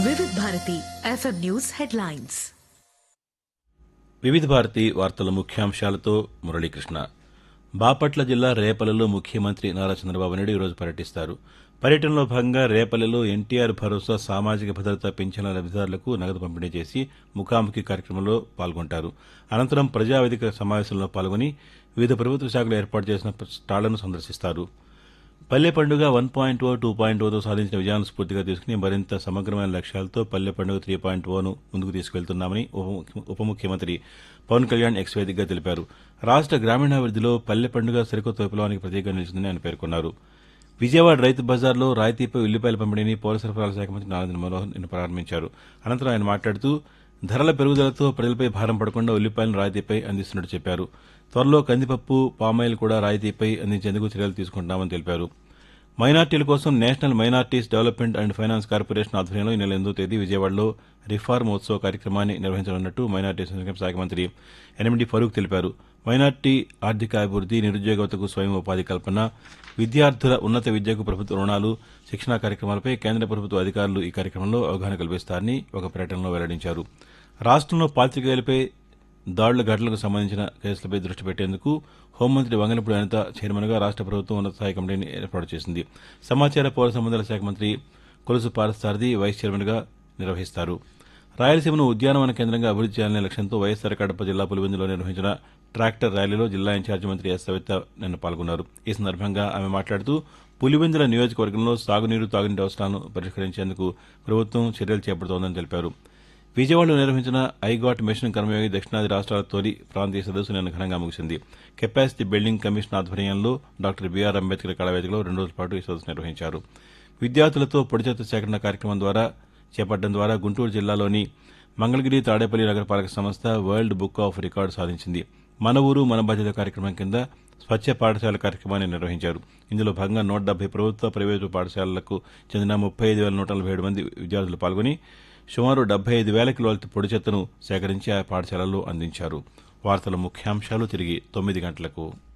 Vividh Bharati FM news headlines Vividh Bharati వార్తల ముఖ్యాంశాలతో మురళీకృష్ణ బాపట్ల జిల్లా రేపల్లెలో ముఖ్యమంత్రి నారా చంద్రబాబు నాయుడు ఈరోజు పర్యటిస్తారు పర్యటనలో భాగంగా రేపల్లెలో ఎన్టీఆర్ భరోసా సామాజిక భద్రత పింఛన్ల లబ్దిదారులకు నగదు పంపిణీ చేసి ముఖాముఖి కార్యక్రమంలో పాల్గొంటారు అనంతరం ప్రజావేదిక సమావేశంలో పాల్గొని వివిధ ప్రభుత్వ శాఖలు ఏర్పాటు చేసిన స్టాళ్లను సందర్శిస్తారు పల్లె పండుగ one point O two point O సాధించిన విజయాలను స్ఫూర్తిగా తీసుకుని మరింత సమగ్రమైన లక్ష్యాలతో పల్లె పండుగ త్రీ పాయింట్ ఓను ముందుకు తీసుకెళ్తున్నామని ఉప ముఖ్య- ఉప ముఖ్యమంత్రి పవన్ కళ్యాణ్ ఎక్స్ వేదికగా తెలిపారు రాష్ట్ర గ్రామీణాభివృద్ధిలో పల్లె పండుగ సరికొత్త విప్లవానికి ప్రతీకగా నిలిచిందని ఆయన పేర్కొన్నారు విజయవాడ రైతు బజార్లో రాయితీపై ఉల్లిపాయల పంపిణీని పౌర సరఫరాల శాఖ మంత్రి నారాయణ మనోహర్ నిన్న ప్రారంభించారు అనంతరం ఆయన మాట్లాడుతూ ధరల పెరుగుదలతో ప్రజలపై భారం పడకుండా ఉల్లిపాయలను రాయితీపై అందిస్తున్నట్టు చెప్పారు త్వరలో కందిపప్పు పామాయిల్ కూడా రాయితీపై అందించేందుకు చర్యలు తీసుకుంటున్నామని తెలిపారు మైనార్టీల కోసం national minorities development and finance corporation ఆధ్వర్యంలో ఈ నెల ఎనిమిదో తేదీ విజయవాడలో రిఫార్మ్ ఉత్సవ కార్యక్రమాన్ని నిర్వహించనున్నట్టు మైనార్టీ సంక్షేమ శాఖ మంత్రి ఎనిమిది ఫరూక్ తెలిపారు మైనార్టీ ఆర్థిక అభివృద్ది నిరుద్యోగతకు స్వయం ఉపాధి కల్పన విద్యార్థుల ఉన్నత విద్యకు ప్రభుత్వ రుణాలు శిక్షణా కార్యక్రమాలపై కేంద్ర ప్రభుత్వ అధికారులు ఈ కార్యక్రమంలో అవగాహన కల్పిస్తారని ఒక ప్రకటనలో వెల్లడించారు రాష్ట్రంలో పాతికేయులపై దాడుల ఘటనలకు సంబంధించిన కేసులపై దృష్టి పెట్టేందుకు హోంమంత్రి వంగలపూడి అనిత చైర్మన్గా రాష్ట్ర ప్రభుత్వం ఉన్నత స్థాయి కమిటీని ఏర్పాటు చేసింది సమాచార పౌర సంబంధాల శాఖ మంత్రి కొలుసు పారసారథి వైస్ చైర్మన్గా నిర్వహిస్తారు రాయలసీమను ఉద్యానవన కేంద్రంగా అభివృద్ది చేయాలనే లక్ష్యంతో వైఎస్సార్ కడప జిల్లా పులివెందులో నిర్వహించిన ట్రాక్టర్ ర్యాలీలో జిల్లా ఇన్ఛార్జి మంత్రి ఎస్ సవిత నిన్న పాల్గొన్నారు ఈ సందర్భంగా ఆమె మాట్లాడుతూ పులివెందుల నియోజకవర్గంలో సాగునీరు తాగునీటి అవసరాలను పరిష్కరించేందుకు ప్రభుత్వం చర్యలు చేపడుతోందని తెలిపారు విజయవాడలో నిర్వహించిన ఐగాట్ మిషన్ కర్మయోగి దక్షిణాది రాష్ట్రాల తొలి ప్రాంతీయ సదస్సు నిన్న ఘనంగా ముగిసింది కెపాసిటీ బిల్డింగ్ కమిషన్ ఆధ్వర్యంలో డాక్టర్ బీఆర్ అంబేద్కర్ కళావేదికలో రెండు రోజుల పాటు ఈ సదస్సు నిర్వహించారు విద్యార్థులతో పొడి చెత్త సేకరణ కార్యక్రమం ద్వారా చేపట్టడం ద్వారా గుంటూరు జిల్లాలోని మంగళగిరి తాడేపల్లి నగరపాలక సంస్థ వరల్డ్ బుక్ ఆఫ్ రికార్డు సాధించింది మన ఊరు మన బాధ్యత కార్యక్రమం కింద స్వచ్ఛ పాఠశాల కార్యక్రమాన్ని నిర్వహించారు ఇందులో భాగంగా నూట డెబ్బై ప్రభుత్వ ప్రైవేటు పాఠశాలలకు చెందిన ముప్పై ఐదు వేల నూట నలభై ఏడు మంది విద్యార్థులు పాల్గొని సుమారు డెబ్బై ఐదు వేల కిలోల పొడి చెత్తను సేకరించి ఆ పాఠశాలల్లో అందించారు వార్తల ముఖ్యాంశాలు తిరిగి తొమ్మిది గంటలకు